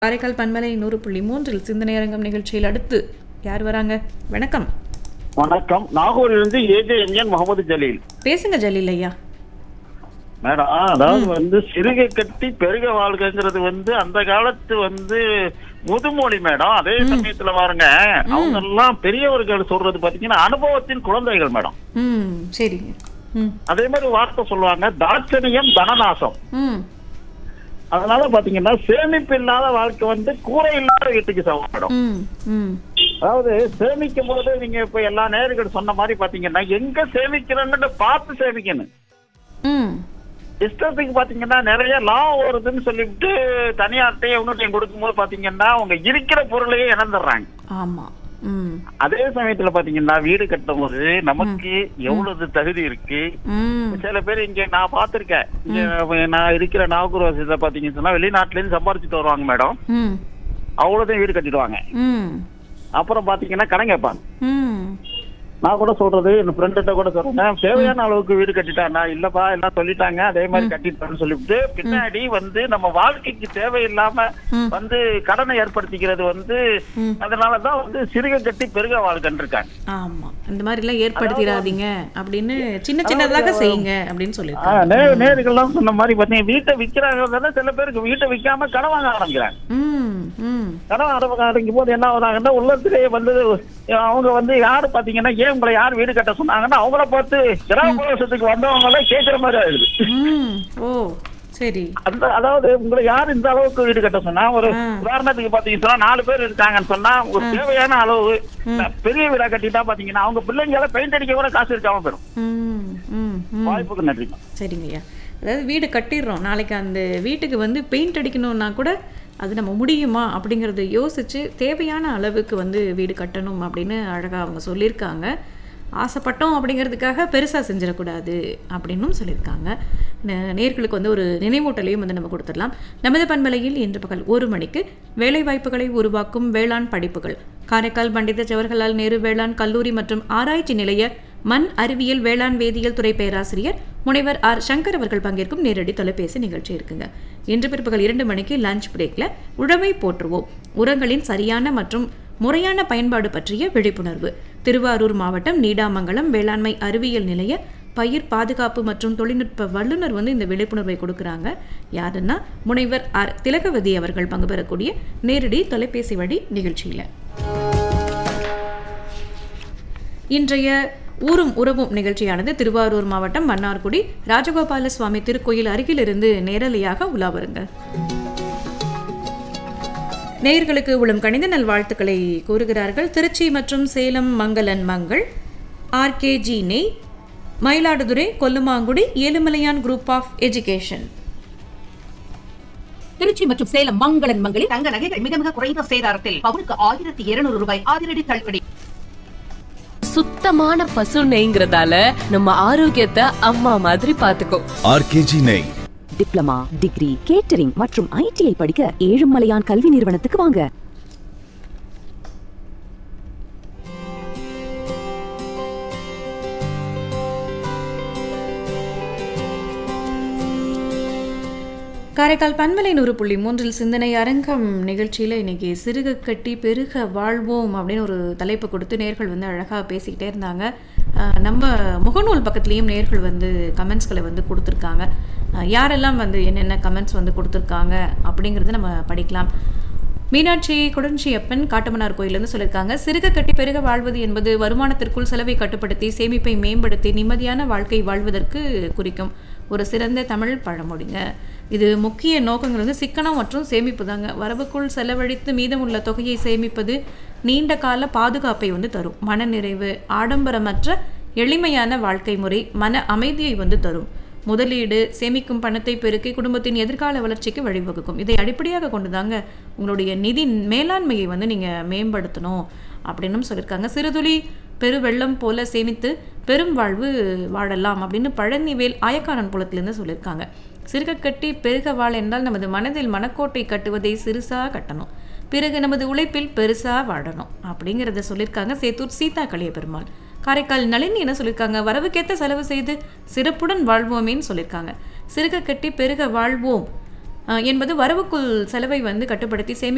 காரைக்கால் பண்பலை நூறு புள்ளி மூன்றில் சிந்தனை அரங்கம் நிகழ்ச்சியில் அடுத்து யார் வராங்க வணக்கம் வணக்கம் நாகூரிலிருந்து ஏஜே என்என் முகமது ஜலீல் பேசுங்க ஜலீல் ஐயா மேடம் அதாவது வந்து சிறுகை கட்டி பெருக வாழ்க்கைங்கிறது வந்து அந்த காலத்து வந்து முதுமொழி மேடம் அதே சமயத்துல பாருங்க அவங்க எல்லாம் பெரியவர்கள் சொல்றது பாத்தீங்கன்னா அனுபவத்தின் குழந்தைகள் மேடம் ம் சரிங்க ம் அதே மாதிரி வார்த்தை சொல்லுவாங்க தாட்சணியம் தனநாசம் ம் அதனால பாத்தீங்கன்னா சேமிப்பு இல்லாத வாழ்க்கை வந்து கூரை இல்லாத வீட்டுக்கு சமம் மேடம் ம் ம் அதாவது சேமிக்கும் போது நீங்க இப்ப எல்லா நேர்கள் சொன்ன மாதிரி பாத்தீங்கன்னா எங்க சேமிக்கிறோன்னு பார்த்து சேமிக்கணும் ம் இஷ்டத்துக்கு பாத்தீங்கன்னா நிறைய லாபம் வருதுன்னு சொல்லிட்டு தனியார்ட்டையும் இன்னொருத்தையும் கொடுக்கும்போது பாத்தீங்கன்னா அவங்க இருக்கிற பொருளையே இழந்துடுறாங்க ஆமாம் ம் அதே சமயத்துல பாத்தீங்கன்னா வீடு கட்டும்போது நமக்கு எவ்வளவு தகுதி இருக்கு ம் சில பேர் இங்க நான் பாத்திருக்கேன் இங்க நான் இருக்கிற நாகூர் வசதியில பாத்தீங்கன்னு சொன்னா வெளிநாட்டுல இருந்து சம்பாரிச்சுட்டு வருவாங்க மேடம் ம் அவ்வளவுதான் வீடு கட்டிடுவாங்க ம் அப்புறம் பாத்தீங்கன்னா கடன் கேட்பாங்க ம் நான் கூட சொல்றது என் ஃப்ரெண்ட்ட கூட சொல்றேன் தேவையான அளவுக்கு வீடு கட்டிட்டானா இல்லப்பா எல்லாம் சொல்லிட்டாங்க அதே மாதிரி கட்டிட்டான்னு சொல்லிவிட்டு பின்னாடி வந்து நம்ம வாழ்க்கைக்கு தேவையில்லாம ம். வந்து கடனை ஏற்படுத்திக்கிறது வந்து ம். அதனாலதான் வந்து சிறுக கட்டி பெருக வாழ்க்கன்னு இருக்காங்க ஆமாம் இந்த மாதிரிலாம் ஏற்படுத்திடாதீங்க அப்படின்னு சின்ன சின்னதாக செய்யுங்க அப்படின்னு ஆ, சொல்லியிருக்காங்க நே- நேர்கள்லாம் சொன்ன மாதிரி பாத்தீங்க வீட்டை விக்கிறாங்க சில பேருக்கு வீட்டை விக்காம கடன் வாங்க ஆரம்பிக்கிறாங்க ம் ம் கடன் ஆரம்பிக்க ஆரம்பிக்கும் போது என்ன ஆகுறாங்கன்னா உள்ளத்திலேயே வந்து அவங்க வந்து யாரு பாத்தீங்கன்னா ஏன் உங்களை யார் வீடு கட்ட சொன்னாங்கன்னா அவங்கள பார்த்து கிராம பிரவேசத்துக்கு வந்தவங்க எல்லாம் கேட்கிற மாதிரி ஆயிடுது ம் ஓ சரி அந்த அதாவது உங்களை யார் இந்த அளவுக்கு வீடு கட்ட சொன்னா ஒரு ஆ. உதாரணத்துக்கு பாத்தீங்கன்னா சொன்னா நாலு பேர் இருக்காங்கன்னு சொன்னா ஒரு தேவையான அளவு பெரிய வீடா கட்டிட்டா பாத்தீங்கன்னா அவங்க பிள்ளைங்கள பெயிண்ட் அடிக்க கூட காசு இருக்காம போயிடும் ம் ம் ம் வாய்ப்புக்கு நன்றி சரிங்கய்யா அதாவது வீடு கட்டிடுறோம் நாளைக்கு அந்த வீட்டுக்கு வந்து பெயிண்ட் அடிக்கணும்னா கூட அது நம்ம முடியுமா அப்படிங்கிறத யோசித்து தேவையான அளவுக்கு வந்து வீடு கட்டணும் அப்படின்னு அழகாக அவங்க சொல்லியிருக்காங்க ஆசைப்பட்டோம் அப்படிங்கிறதுக்காக பெருசாக செஞ்சிடக்கூடாது அப்படின்னும் சொல்லியிருக்காங்க நே- நேர்களுக்கு வந்து ஒரு நினைவூட்டலையும் வந்து நம்ம கொடுத்துடலாம் நமது பண்பலையில் இன்று பகல் ஒரு மணிக்கு வேலைவாய்ப்புகளை உருவாக்கும் வேளாண் படிப்புகள் காரைக்கால் பண்டித ஜவஹர்லால் நேரு வேளாண் கல்லூரி மற்றும் ஆராய்ச்சி நிலைய மண் அறிவியல் வேளாண் வேதியியல் துறை பேராசிரியர் முனைவர் ஆர் சங்கர் அவர்கள் பங்கேற்கும் நேரடி தொலைபேசி நிகழ்ச்சி இருக்குங்க இன்று பிற்பகல் இரண்டு மணிக்கு லஞ்ச் பிரேக்ல உழவை போற்றுவோம் உரங்களின் சரியான மற்றும் முறையான பயன்பாடு பற்றிய விழிப்புணர்வு திருவாரூர் மாவட்டம் நீடாமங்கலம் வேளாண்மை அறிவியல் நிலைய பயிர் பாதுகாப்பு மற்றும் தொழில்நுட்ப வல்லுநர் வந்து இந்த விழிப்புணர்வை கொடுக்குறாங்க யாருன்னா முனைவர் ஆர் திலகவதி அவர்கள் பங்கு பெறக்கூடிய நேரடி தொலைபேசி வழி நிகழ்ச்சியில் இன்றைய ஊரும் உறவும் நிகழ்ச்சியானது திருவாரூர் மாவட்டம் மன்னார்குடி ராஜகோபால சுவாமி திருக்கோயில் அருகிலிருந்து நேரலையாக உலா வருங்க நேயர்களுக்கு உளம் கணித நல்வாழ்த்துக்களை கூறுகிறார்கள் திருச்சி மற்றும் சேலம் மங்களன் மங்கள் ஆர்கேஜி நெய் Mayiladuthurai Kollumangudi Ezhumalaiyan group of education Tiruchi மற்றும் சேலம் மங்களன் மங்களில் தங்க நகைகள் மிக மிக குறைந்த சேதாரத்தில் பவுனுக்கு ஆயிரத்தி இருநூறு ரூபாய் அதிரடி தள்ளுபடி சுத்தமான பசு நெய்ங்கிறதால நம்ம ஆரோக்கியத்தை அம்மா மாதிரி பாத்துக்கோ ஆர்கேஜி நெய் டிப்ளமா டிகிரி கேட்டரிங் மற்றும் ஐடிஐ படிக்க ஏழுமலையான் கல்வி நிறுவனத்துக்கு வாங்க காரைக்கால் பண்பலை நூறு புள்ளி மூன்றில் சிந்தனை அரங்கம் நிகழ்ச்சியில் இன்னைக்கு சிறுக கட்டி பெருக வாழ்வோம் அப்படின்னு ஒரு தலைப்பு கொடுத்து நேர்கள் வந்து அழகாக பேசிக்கிட்டே இருந்தாங்க அஹ் நம்ம முகநூல் பக்கத்துலேயும் நேர்கள் வந்து கமெண்ட்ஸ்களை வந்து கொடுத்துருக்காங்க அஹ் யாரெல்லாம் வந்து என்னென்ன கமெண்ட்ஸ் வந்து கொடுத்துருக்காங்க அப்படிங்கிறத நம்ம படிக்கலாம் மீனாட்சி குடஞ்சியப்பன் காட்டுமன்னார் கோயிலேருந்து சொல்லியிருக்காங்க சிறுக கட்டி பெருக வாழ்வது என்பது வருமானத்திற்குள் செலவை கட்டுப்படுத்தி சேமிப்பை மேம்படுத்தி நிம்மதியான வாழ்க்கை வாழ்வதற்கு குறிக்கும் ஒரு சிறந்த தமிழ் பழமொழிங்க இது முக்கிய நோக்கங்கள் வந்து சிக்கனம் மற்றும் சேமிப்பு தாங்க வரவுக்குள் செலவழித்து மீதமுள்ள தொகையை சேமிப்பது நீண்ட கால பாதுகாப்பை வந்து தரும் மனநிறைவு ஆடம்பரமற்ற எளிமையான வாழ்க்கை முறை மன அமைதியை வந்து தரும் முதலீடு சேமிக்கும் பணத்தை பெருக்கி குடும்பத்தின் எதிர்கால வளர்ச்சிக்கு வழிவகுக்கும் இதை அடிப்படையாக கொண்டுதாங்க உங்களுடைய நிதி மேலாண்மையை வந்து நீங்கள் மேம்படுத்தணும் அப்படின்னும் சொல்லியிருக்காங்க சிறுதுளி பெருவெள்ளம் போல சேமித்து பெரும் வாழ்வு வாழலாம் அப்படின்னு பழனிவேல் ஆயக்காரன் புலத்திலேருந்து சொல்லியிருக்காங்க சிறுக கட்டி பெருக வாழ என்றால் நமது மனதில் மனக்கோட்டை கட்டுவதை சிறுசா கட்டணும் பிறகு நமது உழைப்பில் பெருசா வாழணும் அப்படிங்கிறத சொல்லியிருக்காங்க சேத்தூர் சீதா கலிய பெருமாள் காரைக்கால் நளினி என்ன சொல்லியிருக்காங்க வரவுக்கேத்த செலவு செய்து சிறப்புடன் வாழ்வோமேன்னு சொல்லியிருக்காங்க சிறுக கட்டி பெருக வாழ்வோம் அஹ், என்பது வரவுக்குள் செலவை வந்து கட்டுப்படுத்தி சேமி